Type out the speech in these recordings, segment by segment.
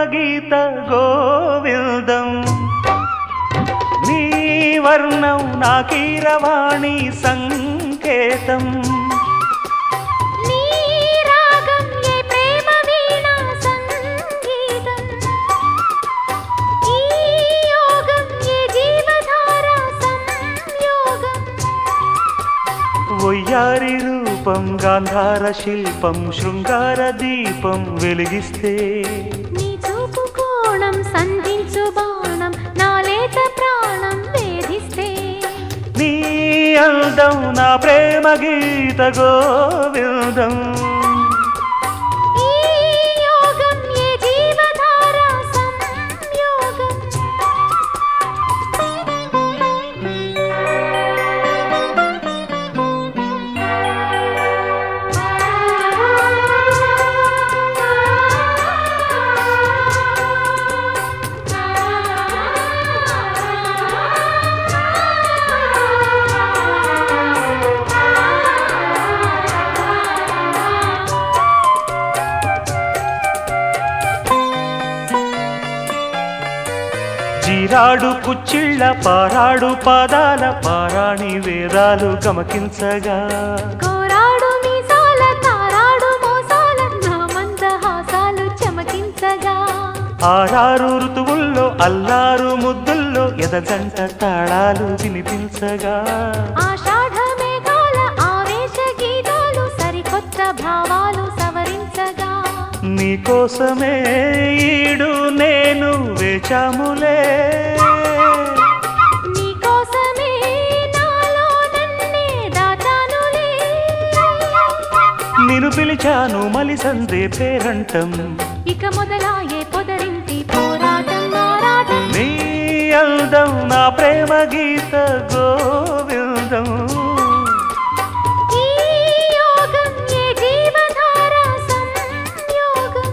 గీత గోవిందం నీ వర్ణం నా కీరవాణి సంకేతం నీ రాగం ఏ ప్రేమ వీణా సంగీతం ఈ యోగం ఏ జీవధార సంయోగం ఒయ్యారి రూపం గాంధార శిల్పం శృంగార దీపం వెలిగిస్తే నీ చూపు కోణం సంధించు బాణం నా లేత ప్రాణం వేధిస్తే నీ అందం నా ప్రేమ గీత గోవిందం ఈ యోగం ఏ జీవధార సంయోగం జీరాడు కుచ్చిళ్ళ పారాడు పాదాల పారాణి వేదాలు గమకించగా కోరాడు మీసాల తారాడు మోసాల నా మందహాసాలు చమకించగా ఆరారు ఋతువుల్లో అల్లారు ముద్దుల్లో ఎదగంట తాళాలు వినిపించగా ఆషాఢ మేఘాల ఆవేశ గీతాలు సరికొత్త భావాలు సవరించగా నీకోసమే ఈడు నేను వేచాములే నీకోసమే నాలో నన్నే దాచానులే నిన్ను పిలిచాను మలి సందే పేరంటం ఇక మొదలాయే పొదరింటి పోరాటం నారాటం నీ అందం నా ప్రేమ గీత గోవిందం ఈ యోగం ఏ జీవధార సంయోగం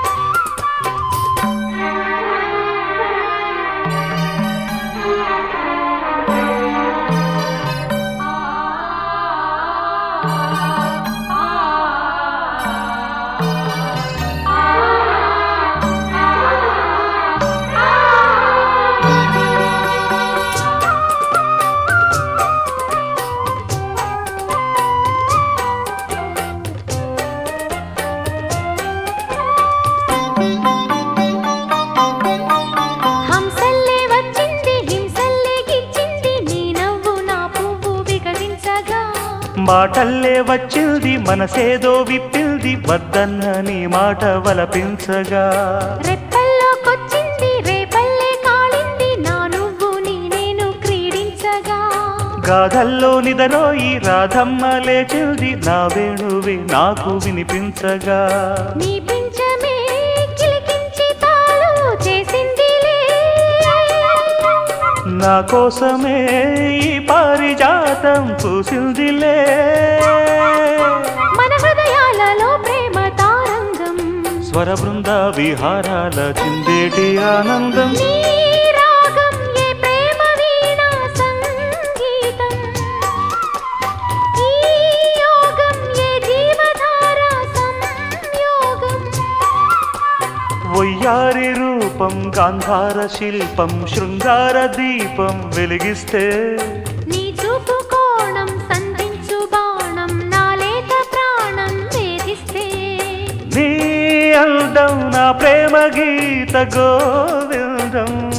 హంసల్లే వచ్చింది హింసల్లే గిచ్చింది నీ నవ్వు నా పువ్వు వికసించగా మాటల్లే వచ్చింది మనసేదో విప్పింది వద్దన్న నీ మాట వలపించగా రెప్పల్లోకొచ్చింది రేపల్లే కాళింది నా నువ్వు నీ నేను క్రీడించగా గాథల్లో నిదరోయి రాధమ్మ లేచింది నా వేణువే నాకు వినిపించగా నీ పించమే కిలికించి తాళు చేసిందిలే నా కోసమే ఈ పారిజాతం పూసిందిలే మన హృదయాలలో ప్రేమ తారంగం స్వర బృంద విహారాల చిందేటి ఆనందం నీ రాగం ఏ ప్రేమ వీణా సంగీతం ఈ యోగం ఏ జీవధార సంయోగం ఒయ్యారి రూపం గాంధార శిల్పం శృంగార దీపం వెలిగిస్తే నీ చూపు కోణం సంధించు బాణం నా లేత ప్రాణం వేధిస్తే నీ అందం నా ప్రేమ గీత గోవిందం